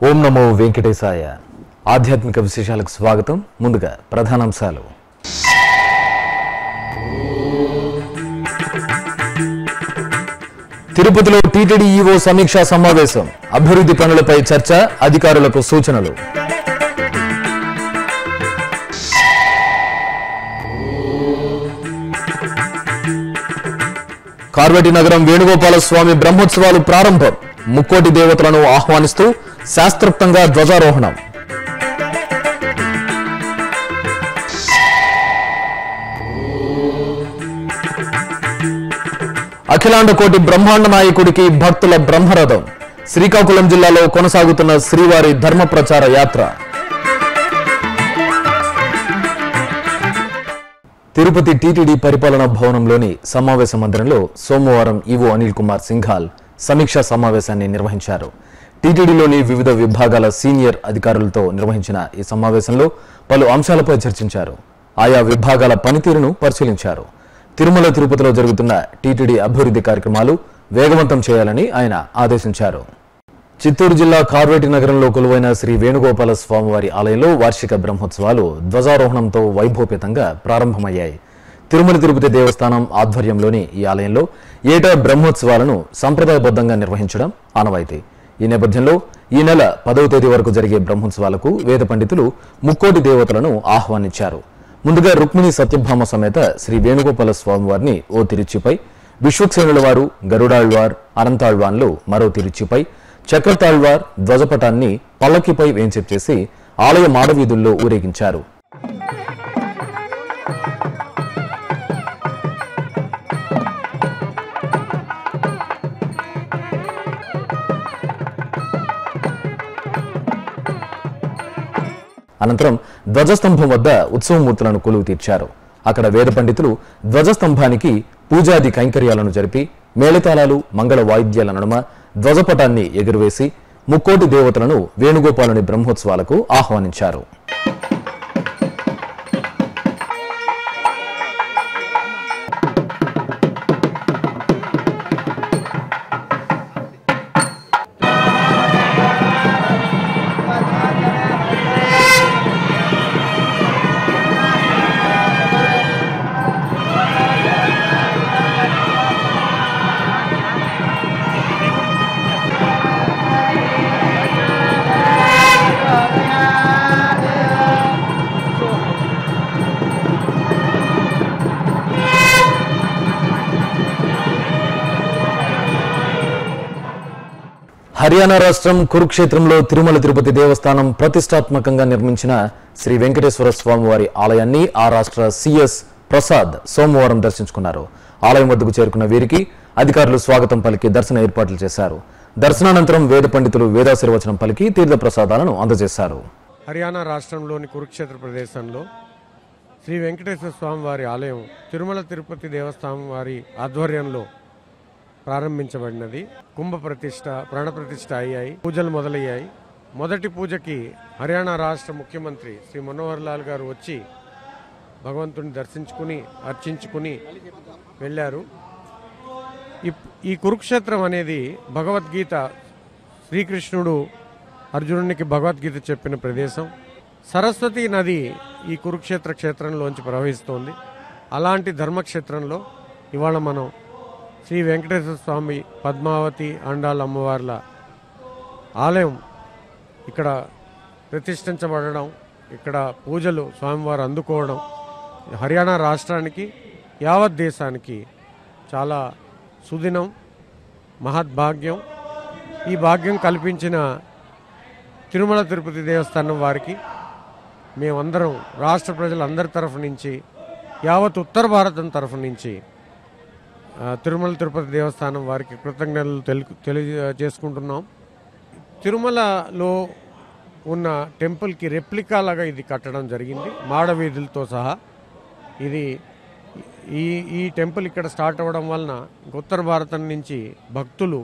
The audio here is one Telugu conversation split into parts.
ఓం నమో వెంకటేశాయ ఆధ్యాత్మిక విశేషాలకు స్వాగతం ముందుగా ప్రధానాంశాలు తిరుపతిలో టీటీడీ ఈవో సమీక్షా సమావేశం అభివృద్ధి పనులపై చర్చ అధికారులకు సూచనలు కార్వటి నగరం వేణుగోపాల స్వామి బ్రహ్మోత్సవాలు ప్రారంభం ముక్కోటి దేవతలను ఆహ్వానిస్తూ శాస్త్రోక్తంగా ధ్వజారోహణం అఖిలాండ కోటి బ్రహ్మాండ నాయకుడికి భక్తుల బ్రహ్మరథం శ్రీకాకుళం జిల్లాలో కొనసాగుతున్న శ్రీవారి ధర్మ ప్రచార యాత్ర తిరుపతి టీటీడీ పరిపాలనా భవనంలోని సమావేశ మందిరంలో సోమవారం ఈవో అనిల్ కుమార్ సింఘాల్ సమీక్షా సమావేశాన్ని నిర్వహించారు టీటీడీలోని వివిధ విభాగాల సీనియర్ అధికారులతో నిర్వహించిన ఈ సమావేశంలో పలు అంశాలపై చర్చించారు ఆయా విభాగాల పనితీరును పరిశీలించారు తిరుమల తిరుపతిలో జరుగుతున్న టీటీడీ అభివృద్ధి కార్యక్రమాలు వేగవంతం చేయాలని ఆయన ఆదేశించారు చిత్తూరు జిల్లా కార్వేటి నగరంలో కొలువైన శ్రీ వేణుగోపాల స్వామివారి ఆలయంలో వార్షిక బ్రహ్మోత్సవాలు ధ్వజారోహణంతో వైభోపేతంగా ప్రారంభమయ్యాయి తిరుమల తిరుపతి దేవస్థానం ఆధ్వర్యంలోని ఈ ఆలయంలో ఏటా బ్రహ్మోత్సవాలను సంప్రదాయబద్ధంగా నిర్వహించడం ఆనవాయితీ ఈ నేపథ్యంలో ఈ నెల పదవ తేదీ వరకు జరిగే బ్రహ్మోత్సవాలకు వేద పండితులు ముక్కోటి దేవతలను ఆహ్వానించారు ముందుగా రుక్మిణి సత్యభామ సమేత శ్రీ వేణుగోపాల స్వామివారిని ఓ తిరుచిపై విశ్వక్సేనుల వారు గరుడాళ్వార్ అనంతాళ్వాన్లు మరో తిరుచిపై చక్రతాళ్వార్ ధ్వజపటాన్ని పల్లకిపై వేంచేసి ఆలయ మాడవీధుల్లో ఊరేగించారు అనంతరం ధ్వజస్తంభం వద్ద ఉత్సవమూర్తులను కొలువు తీర్చారు అక్కడ వేద పండితులు ధ్వజస్తంభానికి పూజాది కైంకర్యాలను జరిపి మేళతాళాలు మంగళ వాయిద్యాల నడుమ ధ్వజపటాన్ని ఎగురవేసి ముక్కోటి దేవతలను వేణుగోపాలుని బ్రహ్మోత్సవాలకు ఆహ్వానించారు హర్యానా రాష్ట్రం కురుక్షేత్రంలో తిరుమల తిరుపతి దేవస్థానం ప్రతిష్టాత్మకంగా నిర్మించిన శ్రీ వెంకటేశ్వర స్వామివారి ఆలయాన్ని ఆ రాష్ట్ర సిఎస్ ప్రసాద్ సోమవారం దర్శించుకున్నారు ఆలయం వద్దకు చేరుకున్న వీరికి అధికారులు స్వాగతం పలికి దర్శన ఏర్పాట్లు చేశారు దర్శనానంతరం వేద పండితులు వేదాశీర్వచనం పలికి తీర్థ ప్రసాదాలను అందజేశారు హర్యానా రాష్ట్రంలోని కురుక్షేత్ర ప్రదేశంలో శ్రీ వెంకటేశ్వర స్వామి వారి ఆలయం తిరుమల తిరుపతి దేవస్థానం వారి ఆధ్వర్యంలో ప్రారంభించబడినది కుంభ ప్రతిష్ట ప్రాణ ప్రతిష్ట అయ్యాయి పూజలు మొదలయ్యాయి మొదటి పూజకి హర్యానా రాష్ట్ర ముఖ్యమంత్రి శ్రీ మనోహర్ లాల్ గారు వచ్చి భగవంతుని దర్శించుకుని అర్చించుకుని వెళ్ళారు ఈ- ఈ కురుక్షేత్రం అనేది భగవద్గీత శ్రీకృష్ణుడు అర్జునునికి భగవద్గీత చెప్పిన ప్రదేశం సరస్వతి నది ఈ కురుక్షేత్ర క్షేత్రంలోంచి ప్రవహిస్తోంది అలాంటి ధర్మక్షేత్రంలో ఇవాళ మనం శ్రీ వెంకటేశ్వర స్వామి పద్మావతి అండాల అమ్మవార్ల ఆలయం ఇక్కడ ప్రతిష్ఠించబడడం ఇక్కడ పూజలు స్వామివారు అందుకోవడం హర్యానా రాష్ట్రానికి యావత్ దేశానికి చాలా సుదినం మహద్భాగ్యం ఈ భాగ్యం కల్పించిన తిరుమల తిరుపతి దేవస్థానం వారికి మేమందరం రాష్ట్ర ప్రజలందరి తరఫు నుంచి యావత్ ఉత్తర భారతం తరఫు నుంచి ఆ, తిరుమల తిరుపతి దేవస్థానం వారికి కృతజ్ఞతలు తెలు తెలియజేసుకుంటున్నాం తిరుమలలో ఉన్న టెంపుల్కి రెప్లికా లాగా ఇది కట్టడం జరిగింది మాడవీధులతో సహా ఇది ఈ ఈ టెంపుల్ ఇక్కడ స్టార్ట్ అవ్వడం వలన ఉత్తర భారతం నుంచి భక్తులు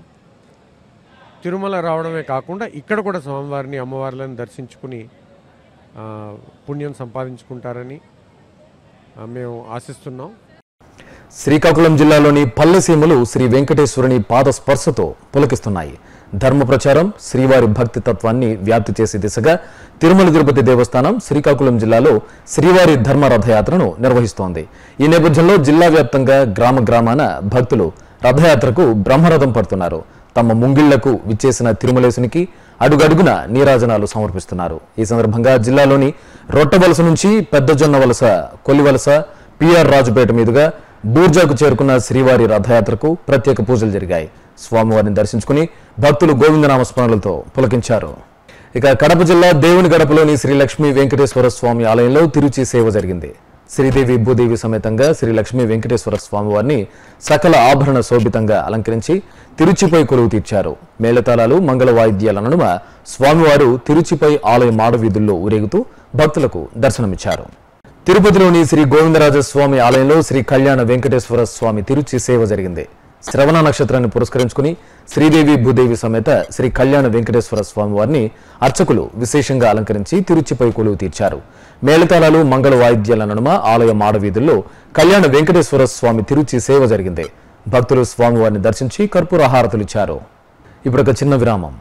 తిరుమల రావడమే కాకుండా ఇక్కడ కూడా స్వామివారిని అమ్మవార్లను దర్శించుకుని ఆ, పుణ్యం సంపాదించుకుంటారని ఆ, మేము ఆశిస్తున్నాం శ్రీకాకుళం జిల్లాలోని పల్లెసీమలు శ్రీ వెంకటేశ్వరుని పాద స్పర్శతో పులకిస్తున్నాయి ధర్మ ప్రచారం శ్రీవారి భక్తి తత్వాన్ని వ్యాప్తి చేసే దిశగా తిరుమల తిరుపతి దేవస్థానం శ్రీకాకుళం జిల్లాలో శ్రీవారి ధర్మ రథయాత్రను నిర్వహిస్తోంది ఈ నేపథ్యంలో జిల్లా వ్యాప్తంగా గ్రామ గ్రామాన భక్తులు రథయాత్రకు బ్రహ్మరథం పడుతున్నారు తమ ముంగిళ్లకు విచ్చేసిన తిరుమలేశునికి అడుగడుగున నీరాజనాలు సమర్పిస్తున్నారు ఈ సందర్భంగా జిల్లాలోని రొట్టవలస నుంచి పెద్దజొన్న వలస కొల్లివలస పిఆర్ రాజుపేట మీదుగా బూర్జాకు చేరుకున్న శ్రీవారి రథయాత్రకు ప్రత్యేక పూజలు జరిగాయి స్వామివారిని దర్శించుకుని భక్తులు గోవిందనామ స్మరణలతో పులకించారు ఇక కడప జిల్లా దేవుని గడపలోని శ్రీ లక్ష్మీ వెంకటేశ్వర స్వామి ఆలయంలో తిరుచి సేవ జరిగింది శ్రీదేవి భూదేవి సమేతంగా శ్రీ లక్ష్మీ వెంకటేశ్వర స్వామి వారిని సకల ఆభరణ శోభితంగా అలంకరించి తిరుచిపై కొలువు తీర్చారు మేళతాళాలు మంగళ వాయిద్యాల నడుమ స్వామివారు తిరుచిపై ఆలయ మాడ వీధుల్లో ఊరేగుతూ భక్తులకు దర్శనమిచ్చారు తిరుపతిలోని శ్రీ గోవిందరాజ స్వామి ఆలయంలో శ్రీ కళ్యాణ వెంకటేశ్వర స్వామి తిరుచి సేవ జరిగింది శ్రవణ నక్షత్రాన్ని పురస్కరించుకుని శ్రీదేవి భూదేవి సమేత శ్రీ కళ్యాణ వెంకటేశ్వర స్వామి వారిని అర్చకులు విశేషంగా అలంకరించి తిరుచిపై కొలువు తీర్చారు మేళతాళాలు మంగళ వాయిద్యాల నడుమ ఆలయ మాడవీధుల్లో కళ్యాణ వెంకటేశ్వర స్వామి తిరుచి సేవ జరిగింది భక్తులు స్వామివారిని దర్శించి కర్పూర హారతులిచ్చారు ఇప్పుడు ఒక చిన్న విరామం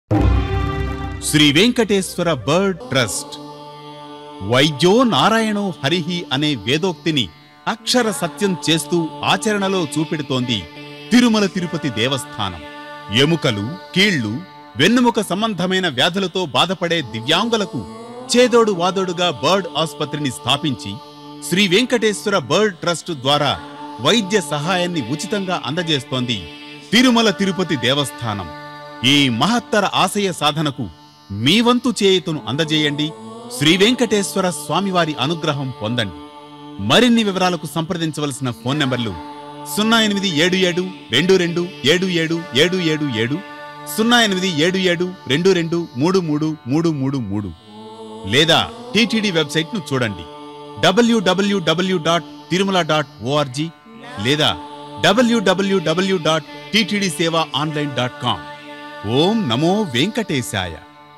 శ్రీ వెంకటేశ్వర బర్డ్ ట్రస్ట్ వైద్యో నారాయణో హరిహి అనే వేదోక్తిని అక్షర సత్యం చేస్తూ ఆచరణలో చూపెడుతోంది తిరుమల తిరుపతి దేవస్థానం ఎముకలు కీళ్లు వెన్నుముక సంబంధమైన వ్యాధులతో బాధపడే దివ్యాంగులకు చేదోడు వాదోడుగా బర్డ్ ఆసుపత్రిని స్థాపించి శ్రీ వెంకటేశ్వర బర్డ్ ట్రస్ట్ ద్వారా వైద్య సహాయాన్ని ఉచితంగా అందజేస్తోంది తిరుమల తిరుపతి దేవస్థానం ఈ మహత్తర ఆశయ సాధనకు మీ వంతు చేయుతను అందజేయండి శ్రీ వెంకటేశ్వర స్వామివారి అనుగ్రహం పొందండి మరిన్ని వివరాలకు సంప్రదించవలసిన ఫోన్ నంబర్లు సున్నా ఎనిమిది ఏడు ఏడు రెండు రెండు ఏడు ఏడు ఏడు ఏడు ఏడు సున్నా ఎనిమిది ఏడు ఏడు రెండు రెండు మూడు మూడు మూడు మూడు మూడు లేదా టీటీడీ వెబ్సైట్ ను చూడండి W W W dot Tirumala dot O R G లేదా W W W dot TTD Seva online dot com ఓం నమో వెంకటేశాయ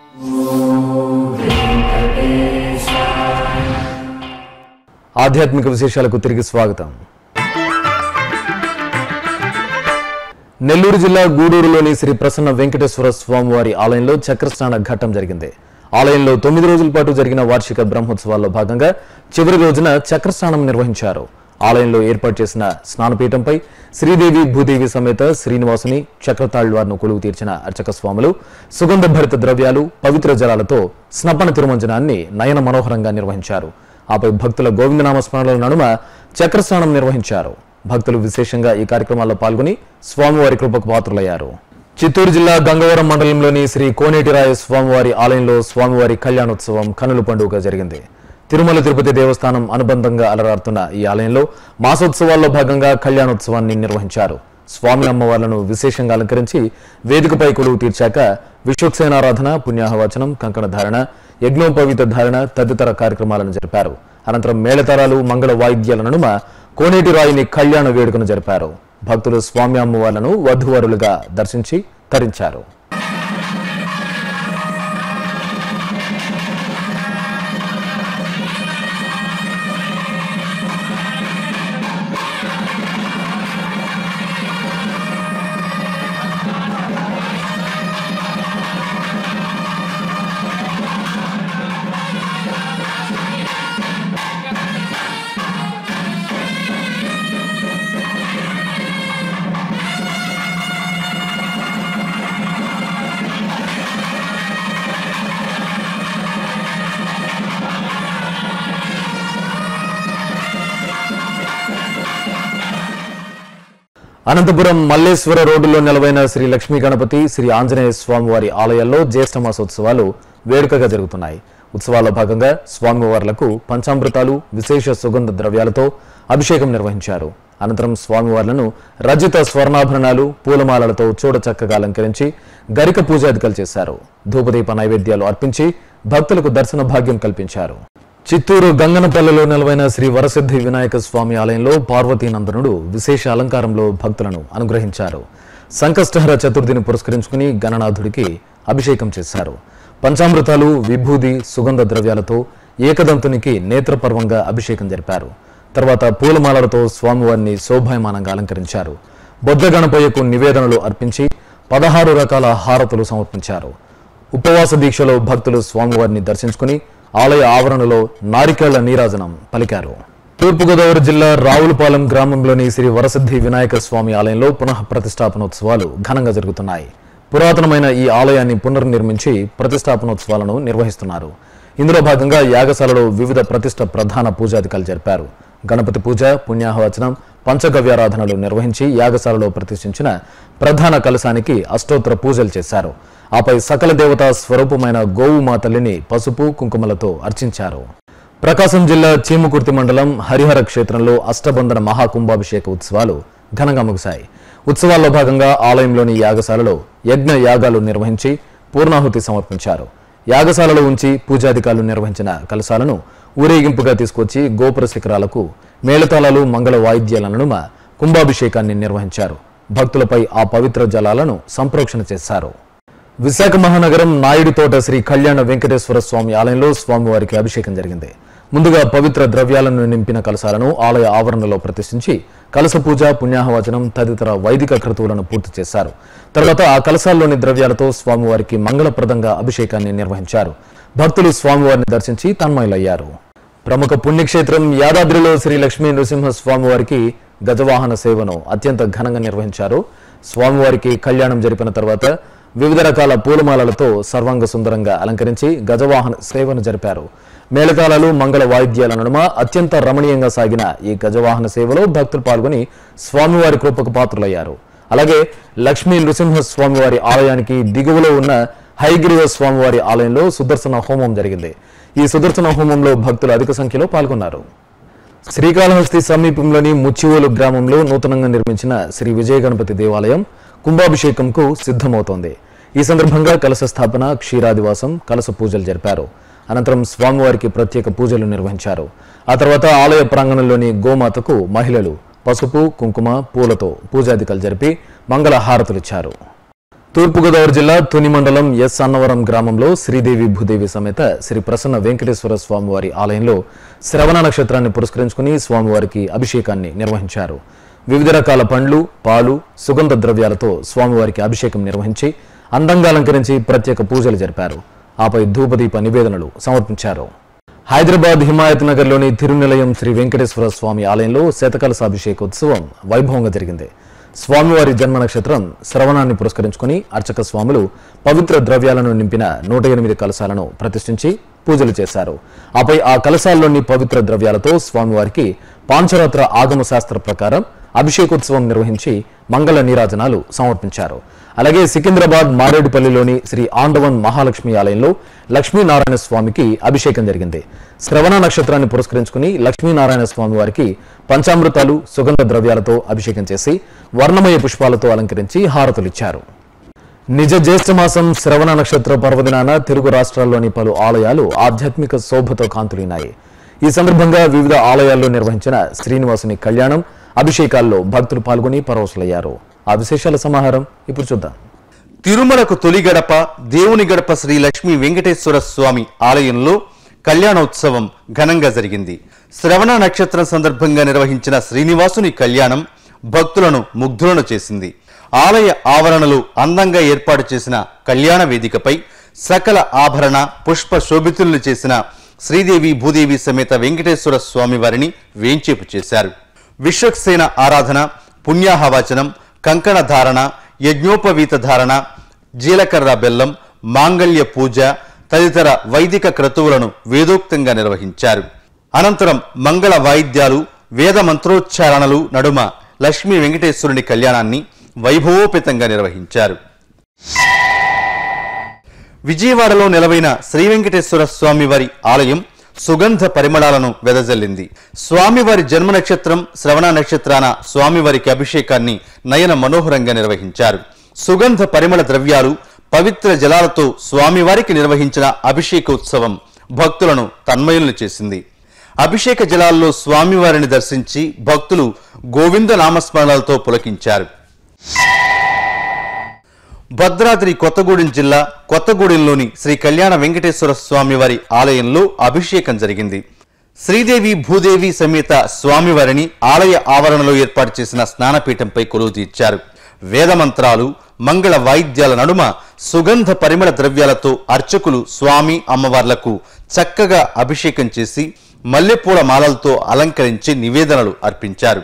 ఆధ్యాత్మిక విశేషాలకు తిరిగి స్వాగతం నెల్లూరు జిల్లా గూడూరులోని శ్రీ ప్రసన్న వెంకటేశ్వర స్వామివారి ఆలయంలో చక్రస్నాన ఘట్టం జరిగింది ఆలయంలో తొమ్మిది రోజుల పాటు జరిగిన వార్షిక బ్రహ్మోత్సవాల్లో భాగంగా చివరి రోజున చక్రస్నానం నిర్వహించారు ఆలయంలో ఏర్పాటు చేసిన స్నానపీఠంపై శ్రీదేవి భూదేవి సమేత శ్రీనివాసుని చక్రతాళ్వార్ను కొలువు తీర్చిన అర్చక స్వాములు సుగంధ భరిత ద్రవ్యాలు పవిత్ర జలాలతో స్నపన తిరుమంజనాన్ని నయన మనోహరంగా నిర్వహించారు ఆపై భక్తుల గోవిందనామ స్మరణల నడుమ చక్రస్నానం నిర్వహించారు భక్తులు విశేషంగా ఈ కార్యక్రమాల్లో పాల్గొని స్వామివారి కృపకు పాత్రులయ్యారు చిత్తూరు జిల్లా గంగవరం మండలంలోని శ్రీ కోనేటిరాయ స్వామివారి ఆలయంలో స్వామివారి కళ్యాణోత్సవం కనుల పండుగ జరిగింది తిరుమల తిరుపతి దేవస్థానం అనుబంధంగా అలరారుతున్న ఈ ఆలయంలో మాసోత్సవాల్లో భాగంగా కళ్యాణోత్సవాన్ని నిర్వహించారు స్వామి అమ్మవార్లను విశేషంగా అలంకరించి వేదికపై కొలువు తీర్చాక విశ్వక్సేనారాధన పుణ్యాహవచనం కంకణ ధారణ యజ్ఞోపవీత ధారణ తదితర కార్యక్రమాలను జరిపారు అనంతరం మేళతారాలు మంగళ వాయిద్యాల నడుమ కోనేటి రాయిని కళ్యాణ వేడుకను జరిపారు భక్తులు స్వామి అమ్మవార్లను వధువరులుగా దర్శించి తరించారు అనంతపురం మల్లేశ్వర రోడ్డులో నెలవైన శ్రీ లక్ష్మీ గణపతి శ్రీ ఆంజనేయ స్వామివారి ఆలయాల్లో జ్యేష్ఠ మాసోత్సవాలు వేడుకగా జరుగుతున్నాయి ఉత్సవాల్లో భాగంగా స్వామివార్లకు పంచామృతాలు విశేష సుగంధ ద్రవ్యాలతో అభిషేకం నిర్వహించారు అనంతరం స్వామివార్లను రజిత స్వర్ణాభరణాలు పూలమాలలతో చూడచక్కగా అలంకరించి గరిక పూజాదికలు చేశారు ధూపదీప నైవేద్యాలు అర్పించి భక్తులకు దర్శన భాగ్యం కల్పించారు చిత్తూరు గంగనపల్లెలో నెలవైన శ్రీ వరసిద్ధి వినాయక స్వామి ఆలయంలో పార్వతీనందనుడు విశేష అలంకారంలో భక్తులను అనుగ్రహించారు సంకష్టహర చతుర్థిని పురస్కరించుకుని గణనాథుడికి అభిషేకం చేశారు పంచామృతాలు విభూది సుగంధ ద్రవ్యాలతో ఏకదంతునికి నేత్రపర్వంగా అభిషేకం జరిపారు తర్వాత పూలమాలలతో స్వామివారిని శోభాయమానంగా అలంకరించారు బొద్ద గణపయ్యకు నివేదనలు అర్పించి పదహారు రకాల హారతులు సమర్పించారు ఉపవాస దీక్షలో భక్తులు స్వామివారిని దర్శించుకుని ఆలయ ఆవరణలో నారికేళ్ల నీరాజనం పలికారు తూర్పుగోదావరి జిల్లా రావులపాలెం గ్రామంలోని శ్రీ వరసిద్ధి వినాయక స్వామి ఆలయంలో పునః ప్రతిష్టాపనోత్సవాలు ఘనంగా జరుగుతున్నాయి పురాతనమైన ఈ ఆలయాన్ని పునర్నిర్మించి ప్రతిష్టాపనోత్సవాలను నిర్వహిస్తున్నారు ఇందులో భాగంగా యాగశాలలో వివిధ ప్రతిష్ట ప్రధాన పూజాధికారులు జరిపారు గణపతి పూజ పుణ్యాహవచనం పంచగవ్యారాధనలు నిర్వహించి యాగశాలలో ప్రతిష్ఠించిన ప్రధాన కలశానికి అష్టోత్తర పూజలు చేశారు ఆపై సకల దేవతా స్వరూపమైన గోవు మా తల్లిని పసుపు కుంకుమలతో అర్చించారు ప్రకాశం జిల్లా చీముకుర్తి మండలం హరిహర క్షేత్రంలో అష్టబంధన మహాకుంభాభిషేక ఉత్సవాలు ఘనంగా ముగిశాయి ఉత్సవాల్లో భాగంగా ఆలయంలోని యాగశాలలో యజ్ఞ యాగాలు నిర్వహించి పూర్ణాహుతి సమర్పించారు యాగశాలలో ఉంచి పూజాధికారులు నిర్వహించిన కలశాలను ఊరేగింపుగా తీసుకొచ్చి గోపుర శిఖరాలకు మేళతాళాలు మంగళ వాయిద్యాల నడుమ కుంభాభిషేకాన్ని నిర్వహించారు భక్తులపై ఆ పవిత్ర జలాలను సంప్రోక్షణ చేశారు విశాఖ మహానగరం నాయుడుతోట శ్రీ కళ్యాణ వెంకటేశ్వర స్వామి ఆలయంలో స్వామివారికి అభిషేకం జరిగింది ముందుగా పవిత్ర ద్రవ్యాలను నింపిన కలశాలను ఆలయ ఆవరణలో ప్రతిష్ఠించి కలశ పూజ పుణ్యాహవచనం తదితర వైదిక క్రతువులను పూర్తి చేశారు తర్వాత ఆ కలశాల్లోని ద్రవ్యాలతో స్వామివారికి మంగళప్రదంగా అభిషేకాన్ని నిర్వహించారు భక్తులు స్వామివారిని దర్శించి తన్మయులయ్యారు ప్రముఖ పుణ్యక్షేత్రం యాదాద్రిలో శ్రీ లక్ష్మీ నృసింహ స్వామివారికి గజవాహన సేవను అత్యంత ఘనంగా నిర్వహించారు స్వామివారికి కళ్యాణం జరిపిన తర్వాత వివిధ రకాల పూలమాలలతో సర్వాంగ సుందరంగా అలంకరించి గజవాహన సేవను జరిపారు మేళతాళాలు మంగళ వాయిద్యాల నడుమ అత్యంత రమణీయంగా సాగిన ఈ గజవాహన సేవలో భక్తులు పాల్గొని స్వామివారి కృపకు పాత్రులయ్యారు అలాగే లక్ష్మీ నృసింహ స్వామివారి ఆలయానికి దిగువలో ఉన్న హైగ్రీవ స్వామివారి ఆలయంలో సుదర్శన హోమం జరిగింది ఈ సుదర్శన హోమంలో భక్తులు అధిక సంఖ్యలో పాల్గొన్నారు శ్రీకాళహస్తి సమీపంలోని ముచ్చివోలు గ్రామంలో నూతనంగా నిర్మించిన శ్రీ విజయ గణపతి దేవాలయం కుంభాభిషేకంకు సిద్ధమవుతోంది ఈ సందర్భంగా కలశ స్థాపన క్షీరాదివాసం కలశ పూజలు జరిపారు అనంతరం స్వామివారికి ప్రత్యేక పూజలు నిర్వహించారు ఆ తర్వాత ఆలయ ప్రాంగణంలోని గోమాతకు మహిళలు పసుపు కుంకుమ పూలతో పూజాధికలు జరిపి మంగళ హారతులిచ్చారు తూర్పుగోదావరి జిల్లా తుని మండలం ఎస్ అన్నవరం గ్రామంలో శ్రీదేవి భూదేవి సమేత శ్రీ ప్రసన్న వెంకటేశ్వర స్వామివారి ఆలయంలో శ్రవణ నక్షత్రాన్ని పురస్కరించుకుని స్వామివారికి అభిషేకాన్ని నిర్వహించారు వివిధ రకాల పండ్లు పాలు సుగంధ ద్రవ్యాలతో స్వామివారికి అభిషేకం నిర్వహించి అందంగా అలంకరించి ప్రత్యేక పూజలు జరిపారు ఆపై ధూపదీప నివేదనలు సమర్పించారు హైదరాబాద్ హిమాయత్ నగర్లోని తిరునిలయం శ్రీ వెంకటేశ్వర స్వామి ఆలయంలో శతకలసాభిషేకోత్సవం వైభవంగా జరిగింది స్వామివారి జన్మ నక్షత్రం శ్రవణాన్ని పురస్కరించుకుని అర్చక స్వాములు పవిత్ర ద్రవ్యాలను నింపిన నూట ఎనిమిది కలశాలను ప్రతిష్ఠించి పూజలు చేశారు ఆపై ఆ కలశాల్లోని పవిత్ర ద్రవ్యాలతో స్వామివారికి పాంచరాత్ర ఆగమ శాస్త్ర ప్రకారం అభిషేకోత్సవం నిర్వహించి మంగళ నీరాజనాలు సమర్పించారు అలాగే సికింద్రాబాద్ మారేడుపల్లిలోని శ్రీ ఆండవన్ మహాలక్ష్మి ఆలయంలో లక్ష్మీనారాయణ స్వామికి అభిషేకం జరిగింది శ్రవణ నక్షత్రాన్ని పురస్కరించుకుని లక్ష్మీనారాయణ స్వామి వారికి పంచామృతాలు సుగంధ ద్రవ్యాలతో అభిషేకం చేసి వర్ణమయ పుష్పాలతో అలంకరించి హారతులిచ్చారు నిజ జ్యేష్ఠమాసం శ్రవణ నక్షత్ర పర్వదినాన తెలుగు రాష్ట్రాల్లోని పలు ఆలయాలు ఆధ్యాత్మిక శోభతో కాంతులినాయి ఈ సందర్భంగా వివిధ ఆలయాల్లో నిర్వహించిన శ్రీనివాసుని కళ్యాణం అభిషేకాల్లో భక్తులు పాల్గొని పరవశులయ్యారు ఆ విశేషాల సమాహారం ఇప్పుడు చూద్దాం తిరుమలకు తొలి గడప దేవుని గడప శ్రీ లక్ష్మీ వెంకటేశ్వర స్వామి ఆలయంలో కళ్యాణోత్సవం ఘనంగా జరిగింది శ్రవణ నక్షత్రం సందర్భంగా నిర్వహించిన శ్రీనివాసుని కళ్యాణం భక్తులను ముగ్ధులను చేసింది ఆలయ ఆవరణలో అందంగా ఏర్పాటు చేసిన కళ్యాణ వేదికపై సకల ఆభరణ పుష్ప శోభితులను చేసిన శ్రీదేవి భూదేవి సమేత వెంకటేశ్వర స్వామి వారిని వేంచేపు చేశారు విశ్వక్సేన ఆరాధన పుణ్యాహవాచనం కంకణ ధారణ యజ్ఞోపవీత ధారణ జీలకర్ర బెల్లం మాంగళ్య పూజ తదితర వైదిక క్రతువులను వేదోక్తంగా నిర్వహించారు అనంతరం మంగళ వాయిద్యాలు వేద మంత్రోచ్చారణలు నడుమ లక్ష్మీ వెంకటేశ్వరుని కళ్యాణాన్ని వైభవోపేతంగా నిర్వహించారు విజయవాడలో నెలవైన శ్రీ వెంకటేశ్వర స్వామివారి ఆలయం సుగంధ పరిమళాలను వెదజల్లింది స్వామివారి జన్మ నక్షత్రం శ్రవణ నక్షత్రాన స్వామివారికి అభిషేకాన్ని నయన మనోహరంగా నిర్వహించారు సుగంధ పరిమళ ద్రవ్యాలు పవిత్ర జలాలతో స్వామివారికి నిర్వహించిన అభిషేకోత్సవం భక్తులను తన్మయులను చేసింది అభిషేక జలాల్లో స్వామివారిని దర్శించి భక్తులు గోవింద నామస్మరణలతో పులకించారు భద్రాద్రి కొత్తగూడెం జిల్లా కొత్తగూడెంలోని శ్రీ కళ్యాణ వెంకటేశ్వర స్వామి వారి ఆలయంలో అభిషేకం జరిగింది శ్రీదేవి భూదేవి సమేత స్వామివారిని ఆలయ ఆవరణలో ఏర్పాటు చేసిన స్నానపీఠంపై కొలువు తీర్చారు వేదమంత్రాలు మంగళ వాయిద్యాల నడుమ సుగంధ పరిమళ ద్రవ్యాలతో అర్చకులు స్వామి అమ్మవార్లకు చక్కగా అభిషేకం చేసి మల్లెపూల మాలలతో అలంకరించి నివేదనలు అర్పించారు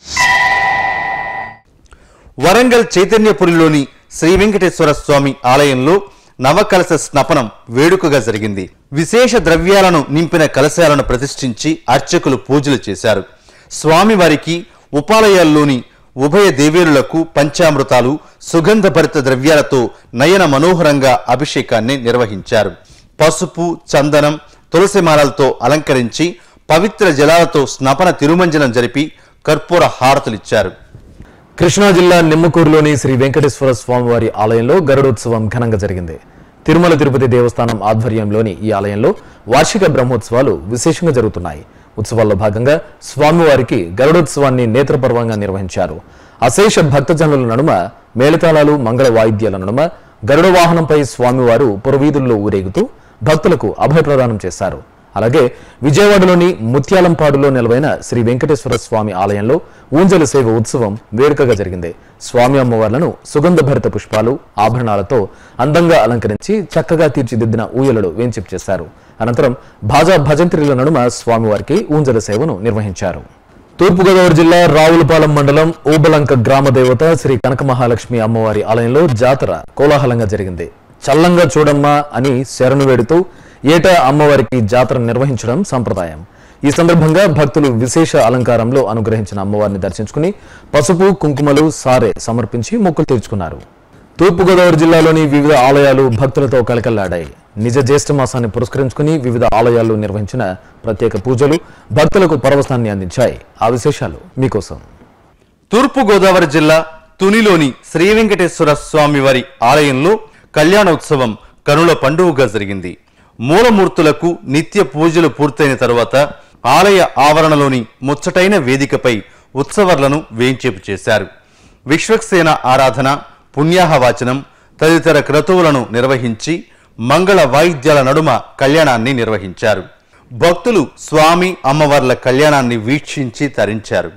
వరంగల్ చైతన్యపురిలోని శ్రీ వెంకటేశ్వర స్వామి ఆలయంలో నవకలశ స్నపనం వేడుకగా జరిగింది విశేష ద్రవ్యాలను నింపిన కలశాలను ప్రతిష్ఠించి అర్చకులు పూజలు చేశారు స్వామివారికి ఉపాలయాల్లోని ఉభయ దేవేరులకు పంచామృతాలు సుగంధభరిత ద్రవ్యాలతో నయన మనోహరంగా అభిషేకాన్ని నిర్వహించారు పసుపు చందనం తులసిమాలలతో అలంకరించి పవిత్ర జలాలతో స్నపన తిరుమంజనం జరిపి కర్పూర హారతులిచ్చారు కృష్ణా జిల్లా నిమ్మకూరులోని శ్రీ వెంకటేశ్వర స్వామివారి ఆలయంలో గరుడోత్సవం ఘనంగా జరిగింది తిరుమల తిరుపతి దేవస్థానం ఆధ్వర్యంలోని ఈ ఆలయంలో వార్షిక బ్రహ్మోత్సవాలు విశేషంగా జరుగుతున్నాయి ఉత్సవాల్లో భాగంగా స్వామివారికి గరుడోత్సవాన్ని నేత్రపర్వంగా నిర్వహించారు అశేష భక్తజనుల నడుమ మేళతాళాలు మంగళ వాయిద్యాల నడుమ గరుడ వాహనంపై స్వామివారు పురవీధుల్లో ఊరేగుతూ భక్తులకు అభయప్రదానం చేశారు అలాగే విజయవాడలోని ముత్యాలంపాడులో నెలవైన శ్రీ వెంకటేశ్వర స్వామి ఆలయంలో ఊంజల సేవ ఉత్సవం వేడుకగా జరిగింది స్వామి అమ్మవార్లను సుగంధభరిత పుష్పాలు ఆభరణాలతో అందంగా అలంకరించి చక్కగా తీర్చిదిద్దిన ఊయలలు వేంచిప్ చేశారు అనంతరం భాజా భజంత్రిల నడుమ స్వామివారికి ఊంజల సేవను నిర్వహించారు తూర్పుగోదావరి జిల్లా రావులపాలెం మండలం ఓబలంక గ్రామ దేవత శ్రీ కనక మహాలక్ష్మి అమ్మవారి ఆలయంలో జాతర కోలాహలంగా జరిగింది చల్లంగా చూడమ్మా అని శరణు వేడుతూ ఏటా అమ్మవారికి జాతర నిర్వహించడం సంప్రదాయం ఈ సందర్భంగా భక్తులు విశేష అలంకారంలో అనుగ్రహించిన అమ్మవారిని దర్శించుకుని పసుపు కుంకుమలు సారే సమర్పించి మొక్కులు తీర్చుకున్నారు తూర్పుగోదావరి జిల్లాలోని వివిధ ఆలయాలు భక్తులతో కలకల్లాడాయి నిజ జ్యేష్ఠ మాసాన్ని పురస్కరించుకుని వివిధ ఆలయాల్లో నిర్వహించిన ప్రత్యేక పూజలు భక్తులకు పరవశాన్ని అందించాయి ఆ విశేషాలు మీకోసం తూర్పు గోదావరి జిల్లా తునిలోని శ్రీ వెంకటేశ్వర స్వామి వారి ఆలయంలో కళ్యాణోత్సవం కనుల పండుగగా జరిగింది మూలమూర్తులకు నిత్య పూజలు పూర్తయిన తరువాత ఆలయ ఆవరణలోని ముచ్చటైన వేదికపై ఉత్సవర్లను వేంచేపు చేశారు విశ్వక్సేన ఆరాధన పుణ్యాహవాచనం తదితర క్రతువులను నిర్వహించి మంగళ వాయిద్యాల నడుమ కళ్యాణాన్ని నిర్వహించారు భక్తులు స్వామి అమ్మవార్ల కళ్యాణాన్ని వీక్షించి తరించారు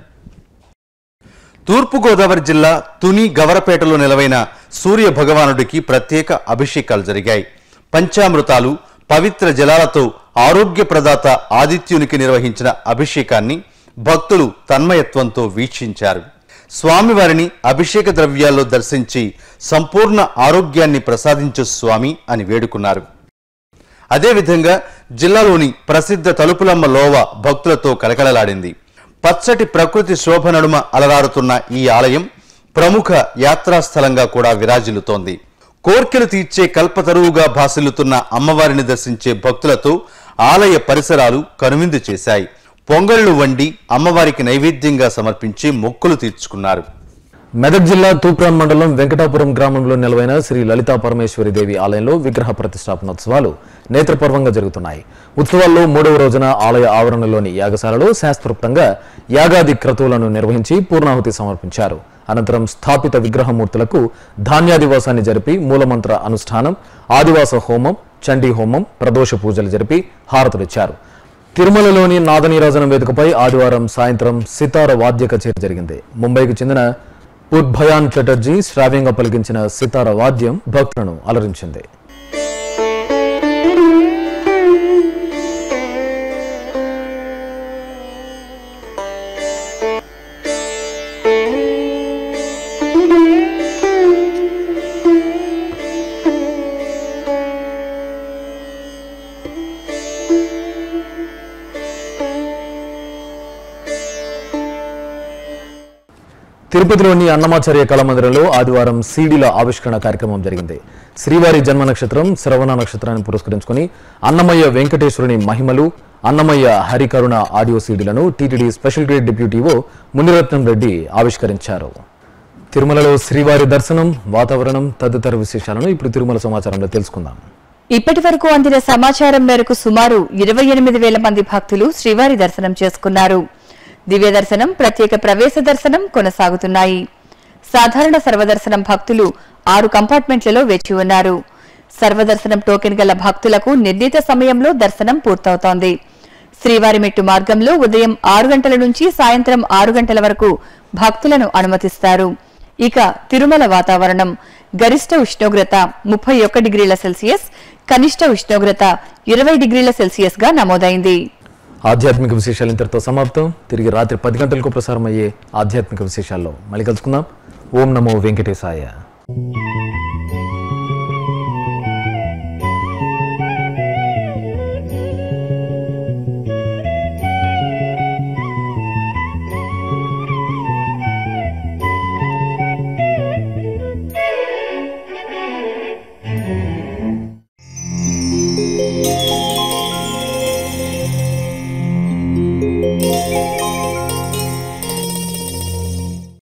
తూర్పుగోదావరి జిల్లా తుని గవరపేటలో నిలవైన సూర్య భగవానుడికి ప్రత్యేక అభిషేకాలు జరిగాయి పంచామృతాలు పవిత్ర జలాలతో ఆరోగ్య ప్రదాత ఆదిత్యునికి నిర్వహించిన అభిషేకాన్ని భక్తులు తన్మయత్వంతో వీక్షించారు స్వామివారిని అభిషేక ద్రవ్యాల్లో దర్శించి సంపూర్ణ ఆరోగ్యాన్ని ప్రసాదించు స్వామి అని వేడుకున్నారు అదేవిధంగా జిల్లాలోని ప్రసిద్ధ తలుపులమ్మ లోవ భక్తులతో కలకలలాడింది పచ్చటి ప్రకృతి శోభ నడుమ అలరారుతున్న ఈ ఆలయం ప్రముఖ యాత్రాస్థలంగా కూడా విరాజిల్లుతోంది కోర్కెలు తీర్చే కల్పతరువుగా భాసిల్లుతున్న అమ్మవారిని దర్శించే భక్తులతో ఆలయ పరిసరాలు కనువిందు చేశాయి పొంగళ్లు వండి అమ్మవారికి నైవేద్యంగా సమర్పించి మొక్కులు తీర్చుకున్నారు మెదక్ జిల్లా తూప్రాన్ మండలం వెంకటాపురం గ్రామంలో నెలవైన శ్రీ లలితా పరమేశ్వరి దేవి ఆలయంలో విగ్రహ ప్రతిష్టాపనోత్సవాలు నేత్రపర్వంగా జరుగుతున్నాయి ఉత్సవాల్లో మూడవ రోజున ఆలయ ఆవరణలోని యాగశాలలో శాస్త్రోక్తంగా యాగాది క్రతువులను నిర్వహించి పూర్ణాహుతి సమర్పించారు అనంతరం స్థాపిత విగ్రహమూర్తులకు ధాన్యాదివాసాన్ని జరిపి మూలమంత్ర అనుష్ఠానం ఆదివాస హోమం చండీ హోమం ప్రదోష పూజలు జరిపి హారతులిచ్చారు తిరుమలలోని నాదనీరాజన వేదికపై ఆదివారం సాయంత్రం సితార వాద్య కచేరీ జరిగింది ముంబైకి చెందిన ఉద్భయాన్ చటర్జీ శ్రావ్యంగా పలికించిన సితార వాద్యం భక్తులను అలరించింది తిరుపతిలోని అన్నమాచార్య కళామందిరంలో ఆదివారం సీడీల ఆవిష్కరణ కార్యక్రమం జరిగింది శ్రీవారి జన్మ నక్షత్రం శ్రవణ నక్షత్రాన్ని పురస్కరించుకుని అన్నమయ్య వెంకటేశ్వరుని మహిమలు అన్నమయ్య హరికరుణ ఆడియో సీడీలను TTD special grade deputy E O Muniratnam Reddy ఆవిష్కరించారు తిరుమలలో శ్రీవారి దర్శనం వాతావరణం తదితర విశేషాలను ఇప్పుడు తిరుమల సమాచారంలో తెలుసుకుందాం ఇప్పటి వరకు అందిన సమాచారం మేరకు సుమారు ఇరవై ఎనిమిది వేల మంది భక్తులు శ్రీవారి దర్శనం చేసుకున్నారు దివ్య దర్శనం ప్రత్యేక ప్రవేశ దర్శనం కొనసాగుతున్నాయి సాధారణ సర్వదర్శనం భక్తులు ఆరు కంపార్ట్మెంట్లలో వేచి ఉన్నారు సర్వదర్శనం టోకెన్ గల భక్తులకు నిర్ణీత సమయంలో దర్శనం పూర్తవుతోంది శ్రీవారిమెట్టు మార్గంలో ఉదయం ఆరు గంటల నుంచి సాయంత్రం ఆరు గంటల వరకు భక్తులను అనుమతిస్తారు ఇక తిరుమల వాతావరణం గరిష్ట ఉష్ణోగ్రత ముప్పై ఒక్క డిగ్రీల సెల్సియస్ కనిష్ట ఉష్ణోగ్రత ఇరవై డిగ్రీల సెల్సియస్ గా నమోదైంది ఆధ్యాత్మిక విశేషాలు ఇంతటితో సమాప్తం తిరిగి రాత్రి పది గంటలకు ప్రసారం అయ్యే ఆధ్యాత్మిక విశేషాల్లో మళ్ళీ కలుసుకుందాం ఓం నమో వెంకటేశాయ